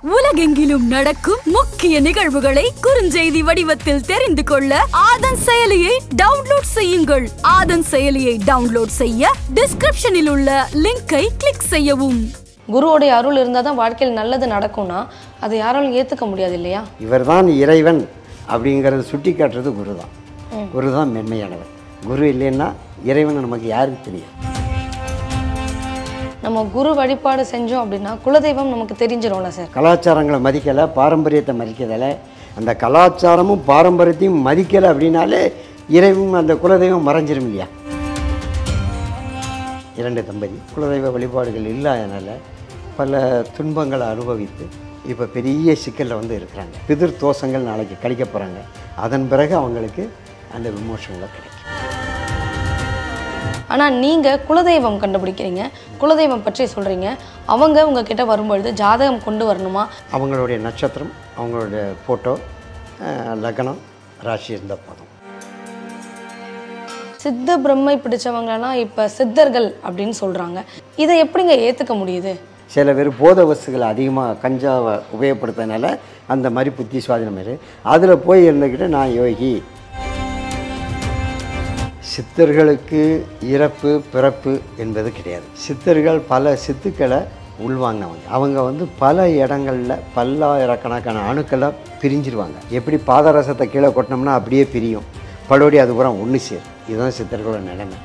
உலகெங்கிலும் நடக்கும் முக்கிய நிகழ்வுகளை குறுஞ்செய்தி வடிவத்தில் தெரிந்து கொள்ள ஆதன் செயலியை டவுன்லோட் செய்யுங்கள் ஆதன் செயலியை டவுன்லோட் செய்ய டிஸ்கிரிப்ஷனில் உள்ள லிங்கை கிளிக் செய்யவும் குருவோடைய அருள் இருந்தால் தான் வாழ்க்கையில் நல்லது நடக்கும்னா அதை யாராலும் ஏற்றுக்க முடியாது இல்லையா இவர்தான் இறைவன் அப்படிங்கிறத சுட்டி காட்டுறது குரு தான் குரு தான் மென்மையானவர் குரு இல்லைன்னா இறைவன் நமக்கு யாருக்கு தெரியும் நம்ம குரு வழிபாடு செஞ்சோம் அப்படின்னா குலதெய்வம் நமக்கு தெரிஞ்சிரும்ல சார் கலாச்சாரங்களை மதிக்கலை பாரம்பரியத்தை மதிக்கலை அந்த கலாச்சாரமும் பாரம்பரியத்தையும் மதிக்கலை அப்படின்னாலே இறைவன் அந்த குலதெய்வம் மறைஞ்சிரும் இல்லையா இரண்டு தம்பதி குலதெய்வ வழிபாடுகள் இல்லாதனால பல துன்பங்களை அனுபவித்து இப்போ பெரிய சிக்கலில் வந்து இருக்கிறாங்க பிதிர் தோஷங்கள் நாளைக்கு கழிக்க போகிறாங்க அதன் பிறகு அவங்களுக்கு அந்த விமோசங்களை கிடைக்கும் ஆனால் நீங்கள் குலதெய்வம் கண்டுபிடிக்கிறீங்க குலதெய்வம் பற்றி சொல்கிறீங்க அவங்க உங்ககிட்ட வரும்பொழுது ஜாதகம் கொண்டு வரணுமா அவங்களுடைய நட்சத்திரம் அவங்களுடைய ஃபோட்டோ லக்னம் ராசி இருந்த போதும் சித்த பிரம்மை பிடிச்சவங்களெல்லாம் இப்போ சித்தர்கள் அப்படின்னு சொல்கிறாங்க இதை எப்படிங்க ஏற்றுக்க முடியுது சில பேர் போத வஸ்துகளை அதிகமாக கஞ்சாவை உபயோகப்படுத்துறதுனால அந்த மாதிரி புத்தி சுவாதீனம் இரு அதில் போய் இருந்துக்கிட்டு நான் யோகி சித்தர்களுக்கு இறப்பு பிறப்பு என்பது கிடையாது சித்தர்கள் பல சித்துக்களை உள்வாங்கினவங்க அவங்க வந்து பல இடங்களில் பல்லாயிரக்கணக்கான அணுக்களை பிரிஞ்சிருவாங்க எப்படி பாதரசத்தை கீழே கொட்டினோம்னா அப்படியே பிரியும் பலோடி அது பூரா ஒன்று சேரும் இதுதான் சித்தர்களோட நிலைமை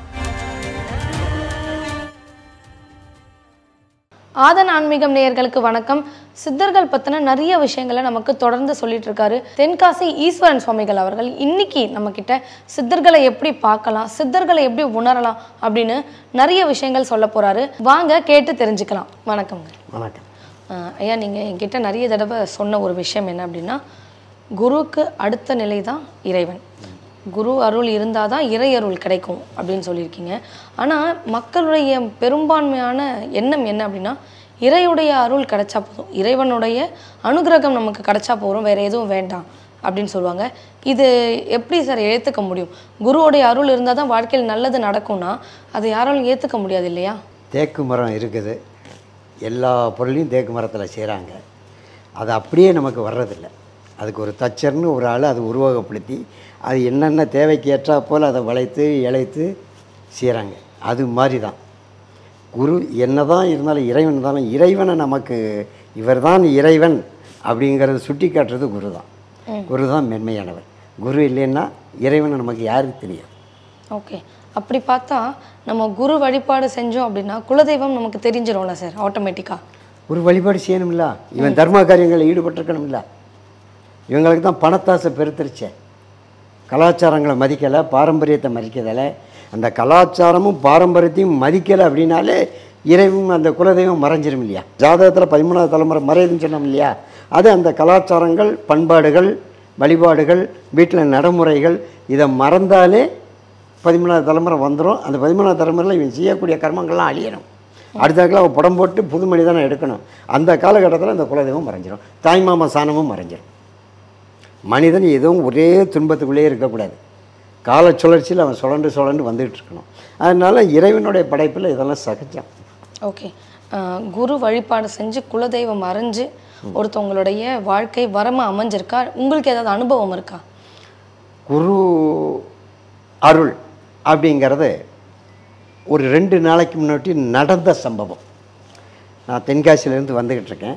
ஆதன் ஆன்மீகம் நேயர்களுக்கு வணக்கம் சித்தர்கள் பற்றின நிறைய விஷயங்களை நமக்கு தொடர்ந்து சொல்லிட்டு இருக்காரு தென்காசி ஈஸ்வரன் சுவாமிகள் அவர்கள் இன்னைக்கு நம்ம கிட்ட சித்தர்களை எப்படி பார்க்கலாம் சித்தர்களை எப்படி உணரலாம் அப்படின்னு நிறைய விஷயங்கள் சொல்ல போறாரு வாங்க கேட்டு தெரிஞ்சுக்கலாம் வணக்கங்க வணக்கம் அஹ் ஐயா நீங்கள் என்கிட்ட நிறைய தடவை சொன்ன ஒரு விஷயம் என்ன அப்படின்னா குருவுக்கு அடுத்த நிலை தான் இறைவன் குரு அருள் இருந்தால் தான் இறை அருள் கிடைக்கும் அப்படின்னு சொல்லியிருக்கீங்க ஆனால் மக்களுடைய பெரும்பான்மையான எண்ணம் என்ன அப்படின்னா இறையுடைய அருள் கிடைச்சா போதும் இறைவனுடைய அனுகிரகம் நமக்கு கிடைச்சா போதும் வேற எதுவும் வேண்டாம் அப்படின்னு சொல்லுவாங்க இது எப்படி சார் ஏற்றுக்க முடியும் குருவோடைய அருள் இருந்தால் தான் வாழ்க்கையில் நல்லது நடக்கும்னா அதை யாராலும் ஏற்றுக்க முடியாது இல்லையா தேக்கு மரம் இருக்குது எல்லா பொருளையும் தேக்கு மரத்தில் செய்கிறாங்க அது அப்படியே நமக்கு வர்றதில்ல அதுக்கு ஒரு தச்சர்னு ஒரு ஆள் அதை உருவகப்படுத்தி அது என்னென்ன தேவைக்கு ஏற்றா போல் அதை வளைத்து இழைத்து செய்கிறாங்க அது மாதிரி தான் குரு என்ன தான் இருந்தாலும் இறைவன் இருந்தாலும் இறைவனை நமக்கு இவர் தான் இறைவன் அப்படிங்கிறத சுட்டி காட்டுறது குரு தான் குரு தான் மென்மையானவர் குரு இல்லைன்னா இறைவனை நமக்கு யாருக்கு தெரியும் ஓகே அப்படி பார்த்தா நம்ம குரு வழிபாடு செஞ்சோம் அப்படின்னா குலதெய்வம் நமக்கு தெரிஞ்சிரும்ல சார் ஆட்டோமேட்டிக்காக ஒரு வழிபாடு செய்யணும்ல இவன் தர்ம காரியங்களில் ஈடுபட்டிருக்கணும்ல இவங்களுக்கு தான் பணத்தாசை பெருத்துருச்சே கலாச்சாரங்களை மதிக்கலை பாரம்பரியத்தை மதிக்கலை அந்த கலாச்சாரமும் பாரம்பரியத்தையும் மதிக்கலை அப்படின்னாலே இறைவன் அந்த குலதெய்வம் மறைஞ்சிரும் இல்லையா ஜாதகத்தில் பதிமூணாவது தலைமுறை மறையுதுன்னு சொன்னோம் இல்லையா அது அந்த கலாச்சாரங்கள் பண்பாடுகள் வழிபாடுகள் வீட்டில் நடைமுறைகள் இதை மறந்தாலே பதிமூணாவது தலைமுறை வந்துடும் அந்த பதிமூணாவது தலைமுறையில் இவன் செய்யக்கூடிய கர்மங்கள்லாம் அழியணும் அடுத்தாக்கில் அவன் படம் போட்டு புது மனிதனை எடுக்கணும் அந்த காலகட்டத்தில் அந்த குலதெய்வம் மறைஞ்சிரும் தாய்மாமா சாணமும் மறைஞ்சிரும் மனிதன் எதுவும் ஒரே துன்பத்துக்குள்ளேயே இருக்கக்கூடாது கால சுழற்சியில் அவன் சுழண்டு சுழண்டு வந்துகிட்டு இருக்கணும் அதனால் இறைவனுடைய படைப்பில் இதெல்லாம் சகஜம் ஓகே அஹ், குரு வழிபாடு செஞ்சு குலதெய்வம் மறைஞ்சு ஒருத்தவங்களுடைய வாழ்க்கை வரமா அமைஞ்சிருக்கா உங்களுக்கு ஏதாவது அனுபவம் இருக்கா குரு அருள் அப்படிங்கிறது ஒரு ரெண்டு நாளைக்கு முன்னாடி நடந்த சம்பவம் நான் தென்காசியிலேருந்து வந்துக்கிட்டு இருக்கேன்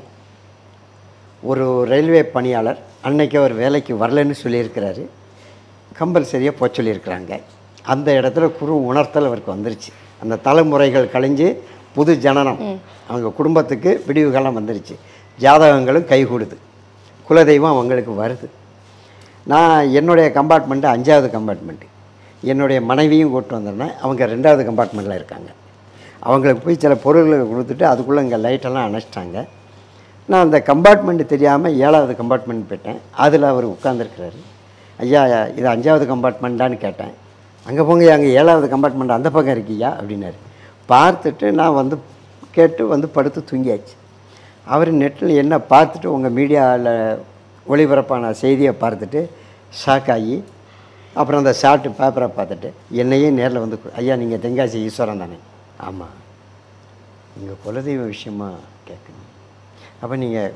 ஒரு ரயில்வே பணியாளர் அன்னைக்கு அவர் வேலைக்கு வரலைன்னு சொல்லியிருக்கிறாரு கம்பல்சரியாக போக சொல்லியிருக்கிறாங்க அந்த இடத்துல குரு உணர்த்தல் அவருக்கு வந்துருச்சு அந்த தலைமுறைகள் கழிஞ்சு புது ஜனனம் அவங்க குடும்பத்துக்கு விடிவு காலம் வந்துருச்சு ஜாதகங்களும் கைகூடுது குலதெய்வம் அவங்களுக்கு வருது நான் என்னுடைய கம்பார்ட்மெண்ட்டு அஞ்சாவது கம்பார்ட்மெண்ட்டு என்னுடைய மனைவியும் கூப்பிட்டு வந்திருந்தேன் அவங்க ரெண்டாவது கம்பார்ட்மெண்ட்டில் இருக்காங்க அவங்களுக்கு போய் சில பொருள்களை கொடுத்துட்டு அதுக்குள்ளே இங்கே லைட்டெல்லாம் அணைச்சிட்டாங்க நான் அந்த கம்பார்ட்மெண்ட்டு தெரியாமல் ஏழாவது கம்பார்ட்மெண்ட் போயிட்டேன் அதில் அவர் உட்காந்துருக்கிறாரு ஐயா இது அஞ்சாவது கம்பார்ட்மெண்ட்டான்னு கேட்டேன் அங்கே போங்க அங்கே ஏழாவது கம்பார்ட்மெண்ட் அந்த பக்கம் இருக்கியா அப்படின்னாரு பார்த்துட்டு நான் வந்து கேட்டு வந்து படுத்து தூங்கியாச்சு அவர் நெட்டில் என்ன பார்த்துட்டு உங்கள் மீடியாவில் ஒளிபரப்பான செய்தியை பார்த்துட்டு ஷாக் ஆகி அப்புறம் அந்த ஷார்ட்டு பேப்பரை பார்த்துட்டு என்னையும் நேரில் வந்து கு- ஐயா நீங்கள் தென்காசி ஈஸ்வரன் தானே ஆமாம் நீங்கள் குலதெய்வ விஷயமா கேட்கணும் அப்போ நீங்கள்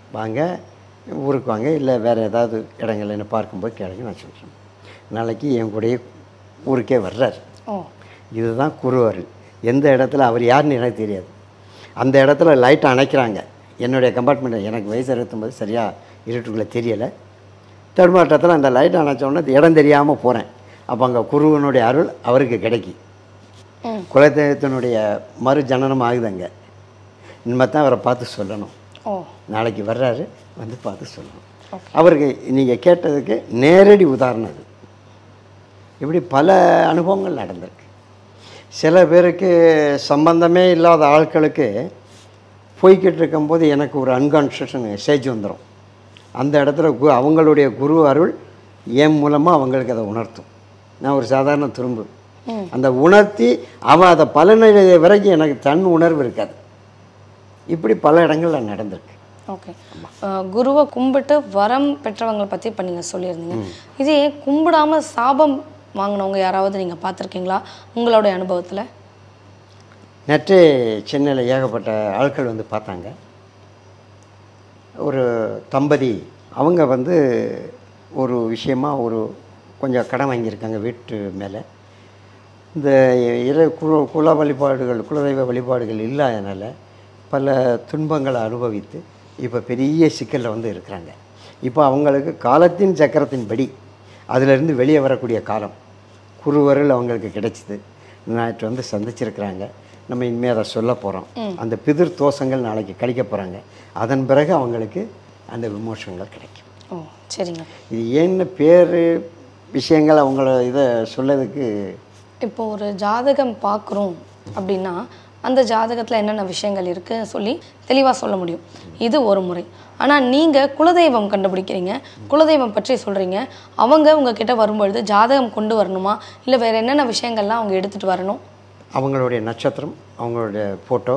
வாங்க ஊருக்கு வாங்க இல்லை வேறு ஏதாவது இடங்கள் என்ன பார்க்கும்போது கேளுங்க நான் சொல்கிறேன் நாளைக்கு என் கூடயே ஊருக்கே வர்றார் ஓ இதுதான் குருவார் எந்த இடத்துல அவர் யாருன்னு எனக்கு தெரியாது அந்த இடத்துல லைட்டை அணைக்கிறாங்க என்னுடைய கம்பார்ட்மெண்ட் எனக்கு வயசு அறுபத்தொம்பது சரியாக இருட்டுக்குள்ளே தெரியலை தடுமாற்றத்தில் அந்த லைட்டை அணைச்ச உடனே இடம் தெரியாமல் போகிறேன் அப்போ அங்கே குருவனுடைய அருள் அவருக்கு கிடைக்கி ம். குலதெய்வத்தினுடைய மறு ஜனனம் ஆகுது அங்கே இனிமே தான் அவரை பார்த்து சொல்லணும் ஓ நாளைக்கு வர்றாரு வந்து பார்த்து சொல்லணும் அவருக்கு நீங்கள் கேட்டதுக்கு நேரடி உதாரணம் அது இப்படி பல அனுபவங்கள் நடந்திருக்கு சில பேருக்கு சம்பந்தமே இல்லாத ஆட்களுக்கு போய்கிட்டு இருக்கும்போது எனக்கு ஒரு அன்கான்ஷியஸ் மெசேஜ் வந்துடும் அந்த இடத்துல கு அவங்களுடைய குரு அருள் என் மூலமாக அவங்களுக்கு அதை உணர்த்தும் நான் ஒரு சாதாரண துரும்பு அந்த உணர்த்தி அவன் அதை பலனடைய வரைக்கும் எனக்கு தன் உணர்வு இருக்காது இப்படி பல இடங்கள்ல நடந்திருக்கு ஓகே குருவை கும்பிட்டு வரம் பெற்றவங்களை பற்றி இப்போ நீங்கள் சொல்லியிருந்தீங்க இதே கும்பிடாம சாபம் வாங்கினவங்க யாராவது நீங்கள் பார்த்துருக்கீங்களா உங்களுடைய அனுபவத்தில் நேற்றே சென்னையில் ஏகப்பட்ட ஆட்கள் வந்து பார்த்தாங்க ஒரு தம்பதி அவங்க வந்து ஒரு விஷயமா ஒரு கொஞ்சம் கடன் வாங்கியிருக்காங்க வீட்டு மேலே இந்த இற குல குல வழிபாடுகள் குலதெய்வ வழிபாடுகள் இல்லாதனால பல துன்பங்களை அனுபவித்து இப்போ பெரிய சிக்கலில் வந்து இருக்கிறாங்க இப்போ அவங்களுக்கு காலத்தின் சக்கரத்தின்படி அதிலிருந்து வெளியே வரக்கூடிய காலம் குருவருள் அவங்களுக்கு கிடைச்சிது நேற்று வந்து சந்திச்சிருக்கிறாங்க நம்ம இனிமேல் அதை சொல்ல போகிறோம் அந்த பிதிர் தோஷங்கள் நாளைக்கு கிடைக்க போகிறாங்க அதன் பிறகு அவங்களுக்கு அந்த விமோசனங்கள் கிடைக்கும் ஓ சரிங்க இது ஏன்னு பேர் விஷயங்கள் அவங்கள இதை சொல்லதுக்கு இப்போ ஒரு ஜாதகம் பார்க்குறோம் அப்படின்னா அந்த ஜாதகத்தில் என்னென்ன விஷயங்கள் இருக்குன்னு சொல்லி தெளிவாக சொல்ல முடியும் இது ஒரு முறை ஆனால் நீங்கள் குலதெய்வம் கண்டுபிடிக்கிறீங்க குலதெய்வம் பற்றி சொல்கிறீங்க அவங்க உங்ககிட்ட வரும்பொழுது ஜாதகம் கொண்டு வரணுமா இல்லை வேறு என்னென்ன விஷயங்கள்லாம் அவங்க எடுத்துகிட்டு வரணும் அவங்களுடைய நட்சத்திரம் அவங்களுடைய ஃபோட்டோ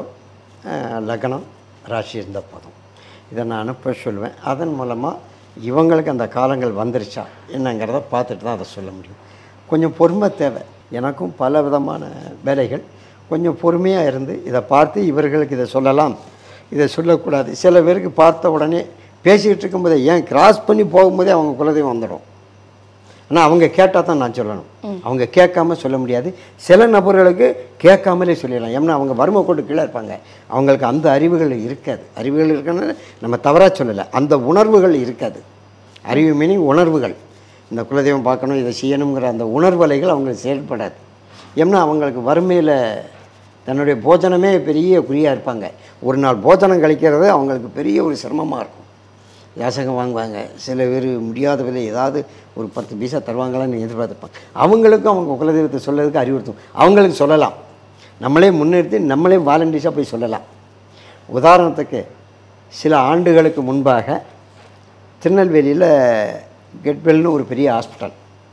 லக்னம் ராசி இருந்தால் போதும் இதை நான் அனுப்ப சொல்லுவேன் அதன் மூலமாக இவங்களுக்கு அந்த காலங்கள் வந்துருச்சா என்னங்கிறத பார்த்துட்டு தான் அதை சொல்ல முடியும் கொஞ்சம் பொறுமை தேவை எனக்கும் பல விதமான வேலைகள் கொஞ்சம் பொறுமையாக இருந்து இதை பார்த்து இவர்களுக்கு இதை சொல்லலாம் இதை சொல்லக்கூடாது சில பேருக்கு பார்த்த உடனே பேசிக்கிட்டு இருக்கும்போதே ஏன் கிராஸ் பண்ணி போகும்போதே அவங்க குலதெய்வம் வந்துடும் ஆனால் அவங்க கேட்டால் தான் நான் சொல்லணும் அவங்க கேட்காம சொல்ல முடியாது சில நபர்களுக்கு கேட்காமலே சொல்லிடலாம் ஏன்னா அவங்க வறுமை கொண்டு கீழே இருப்பாங்க அவங்களுக்கு அந்த அறிவுகள் இருக்காது அறிவுகள் இருக்குன்னு நம்ம தவறாக சொல்லலை அந்த உணர்வுகள் இருக்காது அறிவு மீனிங் உணர்வுகள் இந்த குலதெய்வம் பார்க்கணும் இதை செய்யணுங்கிற அந்த உணர்வலைகள் அவங்களுக்கு செயல்படாது ஏன்னா அவங்களுக்கு வறுமையில் தன்னுடைய போஜனமே பெரிய குறியாக இருப்பாங்க ஒரு நாள் போஜனம் கழிக்கிறது அவங்களுக்கு பெரிய ஒரு சிரமமாக இருக்கும் யாசகம் வாங்குவாங்க சில பேர் முடியாத விலை ஏதாவது ஒரு பத்து பைசா தருவாங்களான்னு எதிர்பார்த்துப்பாங்க அவங்களுக்கும் அவங்க குலதெய்வத்தை சொல்லறதுக்கு அறிவுறுத்தும் அவங்களுக்கு சொல்லலாம் நம்மளே முன்னிறுத்தி நம்மளே வாலண்டியர்ஸாக போய் சொல்லலாம் உதாரணத்துக்கு சில ஆண்டுகளுக்கு முன்பாக திருநெல்வேலியில் கெட்வெல்னு ஒரு பெரிய ஹாஸ்பிட்டல்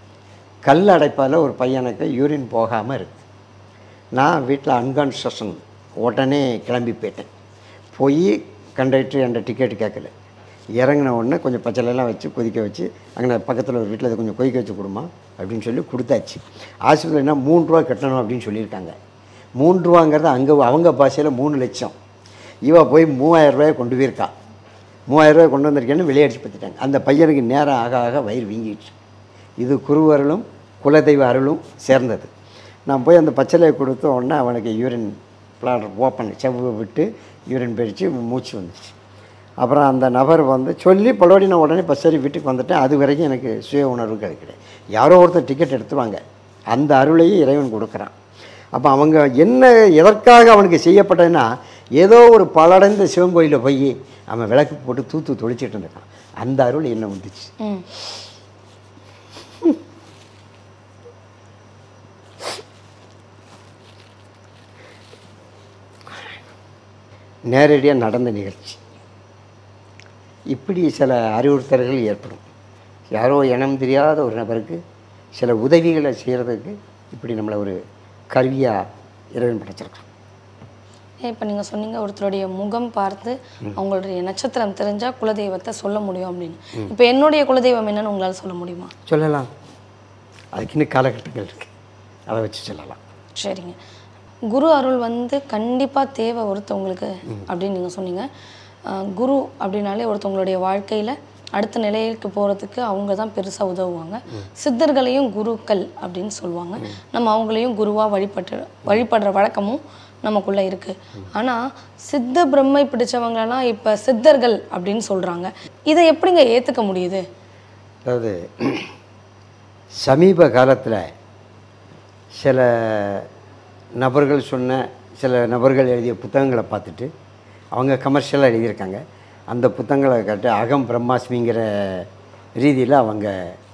கல் அடைப்பால் ஒரு பையனுக்கு யூரின் போகாமல் இருக்குது நான் வீட்டில் அன்கான்ஷன் உடனே கிளம்பி போயிட்டேன் போய் கண்டக்டர் என்கிட்ட டிக்கெட் கேட்கல இறங்கின உடனே கொஞ்சம் பச்சைலாம் வச்சு கொதிக்க வச்சு அங்கே பக்கத்தில் ஒரு வீட்டில் அதை கொஞ்சம் கொதிக்க வச்சு கொடுமா அப்படின்னு சொல்லி கொடுத்தாச்சு ஆஸ்பத்திரியில் என்ன மூணு ரூபா கட்டணும் அப்படின்னு சொல்லியிருக்காங்க மூணு ரூபாங்கிறது அங்கே அவங்க பாஷையில் மூணு லட்சம் இவ போய் மூவாயிரம் ரூபாயை கொண்டு போயிருக்கா மூவாயிரம் ரூபாய் கொண்டு வந்திருக்கேன்னு விளையாடிச்சு பற்றிட்டாங்க அந்த பையனுக்கு நேரம் ஆக ஆக வயிறு வீங்கிடுச்சு இது குருவருளும் குலதெய்வ அருளும் சேர்ந்தது நான் போய் அந்த பச்சளையை கொடுத்த உடனே அவனுக்கு யூரின் பிளாடர் ஓப்பன் செவ்வு விட்டு யூரின் போயிடுச்சு மூச்சு வந்துச்சு அப்புறம் அந்த நபர் வந்து சொல்லி பலவாடி நான் உடனே பஸ் ஏறி வீட்டுக்கு வந்துட்டேன் அது வரைக்கும் எனக்கு சுய உணர்வு கிடைக்கல யாரோ ஒருத்தர் டிக்கெட் எடுத்துவாங்க அந்த அருளையும் இறைவன் கொடுக்குறான் அப்போ அவங்க என்ன எதற்காக அவனுக்கு செய்யப்பட்டதுன்னா ஏதோ ஒரு பலடைந்த சிவன் கோயிலில் போய் அவன் விளக்கு போட்டு தூத்து தொளிச்சிட்டு இருந்திருக்கான் அந்த அருள் என்ன வந்துச்சு ம் நேரடியாக நடந்த நிகழ்ச்சி இப்படி சில அறிவுறுத்தல்கள் ஏற்படும் யாரோ இனம் தெரியாத ஒரு நபருக்கு சில உதவிகளை செய்கிறதுக்கு இப்படி நம்மளை ஒரு கருவியாக இறைவன் படைச்சிருக்கான் இப்போ நீங்கள் சொன்னீங்க ஒருத்தருடைய முகம் பார்த்து அவங்களுடைய நட்சத்திரம் தெரிஞ்சால் குலதெய்வத்தை சொல்ல முடியும் அப்படின்னு இப்போ என்னுடைய குலதெய்வம் என்னன்னு உங்களால் சொல்ல முடியுமா சொல்லலாம் அதுக்கு இன்னும் காலகட்டங்கள் இருக்குது அதை வச்சு சொல்லலாம் சரிங்க குரு அருள் வந்து கண்டிப்பாக தேவை ஒருத்தவங்களுக்கு அப்படின்னு நீங்கள் சொன்னீங்க ஆஹ் குரு அப்படின்னாலே ஒருத்தவங்களுடைய வாழ்க்கையில் அடுத்த நிலைக்கு போகிறதுக்கு அவங்க தான் பெருசாக உதவுவாங்க சித்தர்களையும் குருக்கள் அப்படின்னு சொல்லுவாங்க நம்ம அவங்களையும் குருவாக வழிபட்டு வழிபடுற வழக்கமும் நமக்குள்ளே இருக்குது ஆனால் சித்த பிரம்மை பிடிச்சவங்களெல்லாம் இப்போ சித்தர்கள் அப்படின்னு சொல்கிறாங்க இதை எப்படிங்க ஏற்றுக்க முடியுது அதாவது சமீப காலத்தில் சில நபர்கள் சொன்ன சில நபர்கள் எழுதிய புத்தகங்களை பார்த்துட்டு அவங்க கமர்ஷியலாக எழுதியிருக்காங்க அந்த புத்தகங்களை கேட்டு அகம் பிரம்மாஸ்மிங்கிற ரீதியில் அவங்க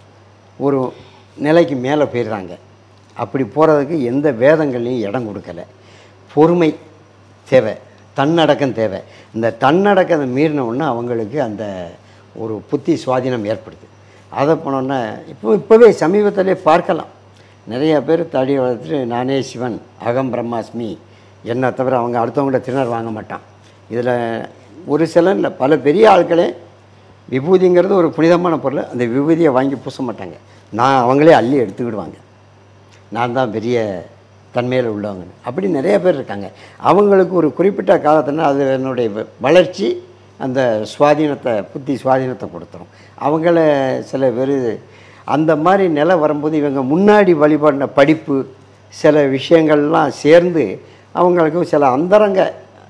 ஒரு நிலைக்கு மேலே போயிடுறாங்க அப்படி போகிறதுக்கு எந்த வேதங்கள்லையும் இடம் கொடுக்கல பொறுமை தேவை தன்னடக்கம் தேவை இந்த தன்னடக்கத்தை மீறின உடனே அவங்களுக்கு அந்த ஒரு புத்தி சுவாதீனம் ஏற்படுது அதை போனோன்னா இப்போ இப்போவே சமீபத்திலே பார்க்கலாம் நிறைய பேர் தடி வளர்த்துட்டு நானே சிவன் அகம் பிரம்மாஸ்மி என்னை தவிர அவங்க அடுத்தவங்கள்ட்ட திருநர் வாங்க மாட்டான் இதில் ஒரு சிலர் இல்லை பல பெரிய ஆட்களே விபூதிங்கிறது ஒரு புனிதமான பொருள் அந்த விபூதியை வாங்கி பூச மாட்டாங்க நான் அவங்களே அள்ளி எடுத்துக்கிடுவாங்க நான் தான் பெரிய தன்மையில் உள்ளவங்கன்னு அப்படி நிறைய பேர் இருக்காங்க அவங்களுக்கு ஒரு குறிப்பிட்ட காலத்துல அது என்னுடைய வ- வளர்ச்சி அந்த சுவாதீனத்தை புத்தி சுவாதீனத்தை கொடுத்துரும் அவங்கள சில பேர் அந்த மாதிரி நிலை வரும்போது இவங்க முன்னாடி வழிபடின படிப்பு சில விஷயங்கள்லாம் சேர்ந்து அவங்களுக்கு சில அந்தரங்க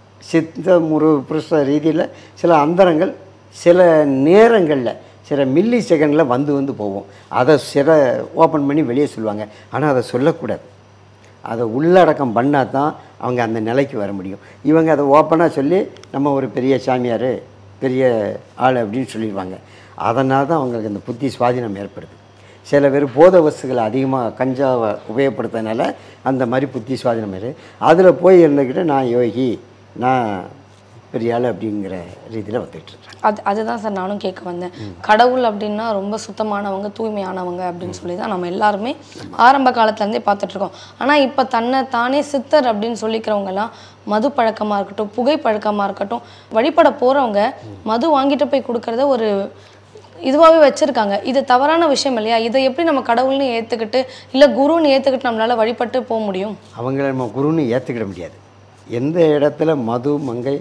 சித்த முரு புருஷ ரீதியில் சில அந்தரங்கள் சில நேரங்களில் சில மில்லி செகண்டில் வந்து வந்து போவோம் அதை சில ஓப்பன் பண்ணி வெளியே சொல்லுவாங்க ஆனால் அதை சொல்லக்கூடாது அதை உள்ளடக்கம் பண்ணால் தான் அவங்க அந்த நிலைக்கு வர முடியும் இவங்க அதை ஓப்பனாக சொல்லி நம்ம ஒரு பெரிய சாமியார் பெரிய ஆள் அப்படின்னு சொல்லிடுவாங்க அதனால தான் அவங்களுக்கு அந்த புத்தி சுவாதீனம் ஏற்படுது சில பேர் போத வஸ்துகளை அதிகமாக கஞ்சாவை உபயோகப்படுத்துறதுனால அந்த மாதிரி புத்தி சுவாதீனம் ஏறு அதில் போய் இருந்துக்கிட்டு நான் யோகி நான் பெரிய ஆள் அப்படிங்கிற ரீதியில் வந்துட்டு இருக்கேன் அது அதுதான் சார் நானும் கேட்க வந்தேன் கடவுள் அப்படின்னா ரொம்ப சுத்தமானவங்க தூய்மையானவங்க அப்படின்னு சொல்லி தான் நம்ம எல்லாருமே ஆரம்ப காலத்துலேருந்தே பார்த்துட்ருக்கோம் ஆனால் இப்போ தன்னை தானே சித்தர் அப்படின்னு சொல்லிக்கிறவங்கலாம் மது பழக்கமாக இருக்கட்டும் புகை பழக்கமாக இருக்கட்டும் வழிபட போகிறவங்க மது வாங்கிட்டு போய் கொடுக்கறத ஒரு இதுவாகவே வச்சுருக்காங்க இது தவறான விஷயம் இல்லையா இதை எப்படி நம்ம கடவுள்னு ஏற்றுக்கிட்டு இல்லை குருன்னு ஏற்றுக்கிட்டு நம்மளால வழிபட்டு போக முடியும் அவங்கள நம்ம குருன்னு ஏற்றுக்கிட முடியாது எந்த இடத்துல மது மங்கை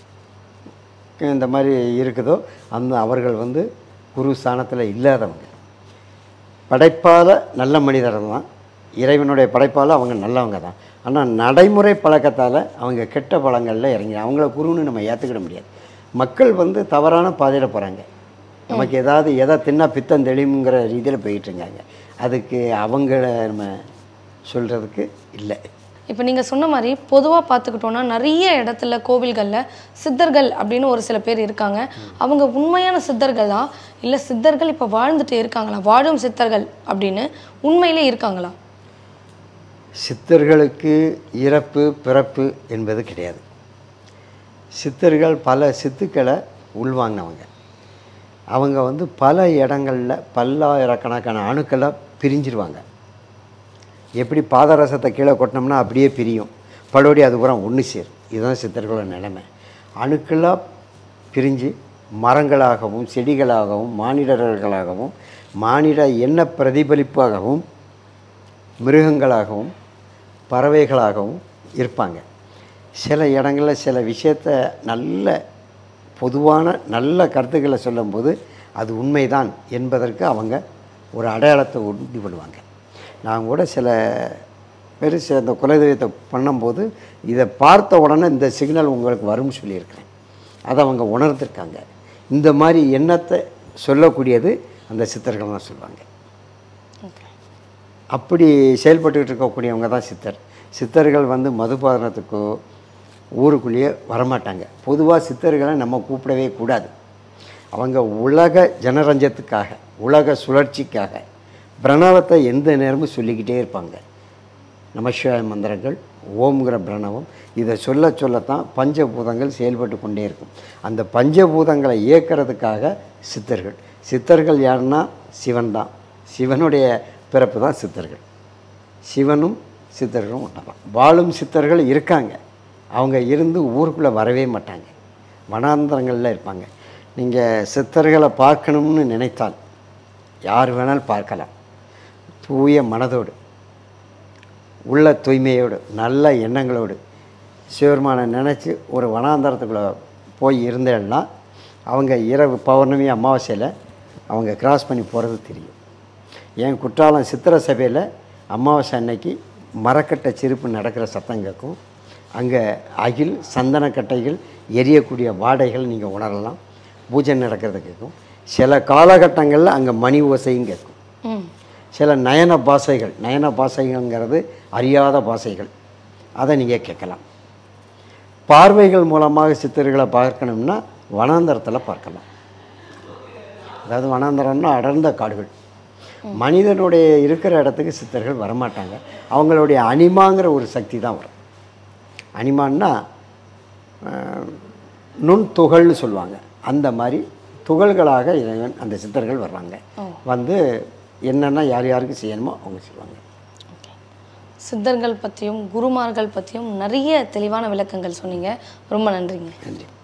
இந்த மாதிரி இருக்குதோ அந்த அவர்கள் வந்து குரு ஸ்தானத்தில் இல்லாதவங்க படைப்பால் நல்ல மனிதர் தான் இறைவனுடைய படைப்பால் அவங்க நல்லவங்க தான் ஆனால் நடைமுறை பழக்கத்தால் அவங்க கெட்ட பழங்களில் இறங்கி அவங்கள குருன்னு நம்ம ஏற்றுக்கிட முடியாது மக்கள் வந்து தவறான பாதையில் போகிறாங்க நமக்கு ஏதாவது எதை தின்னா பித்தம் தெளிவுங்கிற ரீதியில் போயிட்டு இருக்காங்க அதுக்கு அவங்கள நம்ம சொல்கிறதுக்கு இல்லை இப்போ நீங்கள் சொன்ன மாதிரி பொதுவாக பார்த்துக்கிட்டோன்னா நிறைய இடத்துல கோவில்களில் சித்தர்கள் அப்படின்னு ஒரு சில பேர் இருக்காங்க அவங்க உண்மையான சித்தர்களா இல்லை சித்தர்கள் இப்போ வாழ்ந்துட்டு இருக்காங்களா வாழும் சித்தர்கள் அப்படின்னு உண்மையிலே இருக்காங்களா சித்தர்களுக்கு இறப்பு பிறப்பு என்பது கிடையாது சித்தர்கள் பல சித்துக்களை உள்வாங்கினவங்க அவங்க வந்து பல இடங்களில் பல்லாயிரக்கணக்கான அணுக்களை பிரிஞ்சிருவாங்க எப்படி பாதரசத்தை கீழே கொட்டினோம்னா அப்படியே பிரியும் பலோடி அது பூரா ஒன்று சேரும் இதுதான் சித்தர்களோட நிலைமை அணுக்களாக பிரிஞ்சு மரங்களாகவும் செடிகளாகவும் மானிடர்களாகவும் மானிட எண்ண பிரதிபலிப்பாகவும் மிருகங்களாகவும் பறவைகளாகவும் இருப்பாங்க சில இடங்களில் சில விஷயத்த நல்ல பொதுவான நல்ல கருத்துக்களை சொல்லும்போது அது உண்மைதான் என்பதற்கு அவங்க ஒரு அடையாளத்தை உறுதி பண்ணுவாங்க நான் கூட சில பேர் சில இந்த குலதெய்வத்தை பண்ணும்போது இதை பார்த்த உடனே இந்த சிக்னல் உங்களுக்கு வரும்னு சொல்லியிருக்கிறேன் அதை அவங்க உணர்ந்திருக்காங்க இந்த மாதிரி எண்ணத்தை சொல்லக்கூடியது அந்த சித்தர்கள் தான் சொல்லுவாங்க அப்படி செயல்பட்டுக்கிட்டு இருக்கக்கூடியவங்க தான் சித்தர் சித்தர்கள் வந்து மதுபானத்துக்கோ ஊருக்குள்ளேயே வரமாட்டாங்க பொதுவாக சித்தர்களை நம்ம கூப்பிடவே கூடாது அவங்க உலக ஜனரஞ்சத்துக்காக உலக சுழற்சிக்காக பிரணவத்தை எந்த நேரமும் சொல்லிக்கிட்டே இருப்பாங்க நமசிவாய மந்திரங்கள் ஓம்ங்கிற பிரணவம் இதை சொல்ல சொல்லத்தான் பஞ்சபூதங்கள் செயல்பட்டு கொண்டே இருக்கும் அந்த பஞ்சபூதங்களை இயக்கிறதுக்காக சித்தர்கள் சித்தர்கள் யாருன்னா சிவன் தான் சிவனுடைய பிறப்பு தான் சித்தர்கள் சிவனும் சித்தர்களும் ஒன்றலாம் வாழும் சித்தர்கள் இருக்காங்க அவங்க இருந்து ஊருக்குள்ளே வரவே மாட்டாங்க வனாந்தரங்களில் இருப்பாங்க நீங்கள் சித்தர்களை பார்க்கணும்னு நினைத்தால் யார் வேணாலும் பார்க்கலாம் தூய மனதோடு உள்ள தூய்மையோடு நல்ல எண்ணங்களோடு சிவருமானை நினச்சி ஒரு வனாந்தரத்துக்குள்ளே போய் இருந்தேன்னா அவங்க இரவு பௌர்ணமி அமாவாசையில் அவங்க கிராஸ் பண்ணி போகிறது தெரியும் என் குற்றாலம் சித்திர சபையில் அமாவாசை அன்னைக்கு மரக்கட்டை சிரிப்பு நடக்கிற சத்தம் கேட்கும் அங்கே அகில் சந்தனக்கட்டைகள் எரியக்கூடிய வாடைகள் நீங்கள் உணரலாம் பூஜை நடக்கிறது கேட்கும் சில காலகட்டங்களில் அங்கே மணி ஓசையும் கேட்கும் ம் சில நயன பாசைகள் நயன பாசைகள்ங்கிறது அறியாத பாசைகள் அதை நீங்கள் கேட்கலாம் பார்வைகள் மூலமாக சித்தர்களை பார்க்கணும்னா வனாந்தரத்தில் பார்க்கலாம் அதாவது வனாந்தரம்னா அடர்ந்த காடுகள் மனிதனுடைய இருக்கிற இடத்துக்கு சித்தர்கள் வரமாட்டாங்க அவங்களுடைய அனிமாங்கிற ஒரு சக்தி தான் வரும் அனிமான்னா அஹ், நுண்துகள்னு சொல்லுவாங்க அந்த மாதிரி துகள்களாக இறைவன் அந்த சித்தர்கள் வர்றாங்க வந்து என்னென்ன யார் யாருக்கு செய்யணுமோ அவங்க செய்வாங்க சித்தர்கள் பற்றியும் குருமார்கள் பற்றியும் நிறைய தெளிவான விளக்கங்கள் சொன்னீங்க ரொம்ப நன்றிங்க நன்றி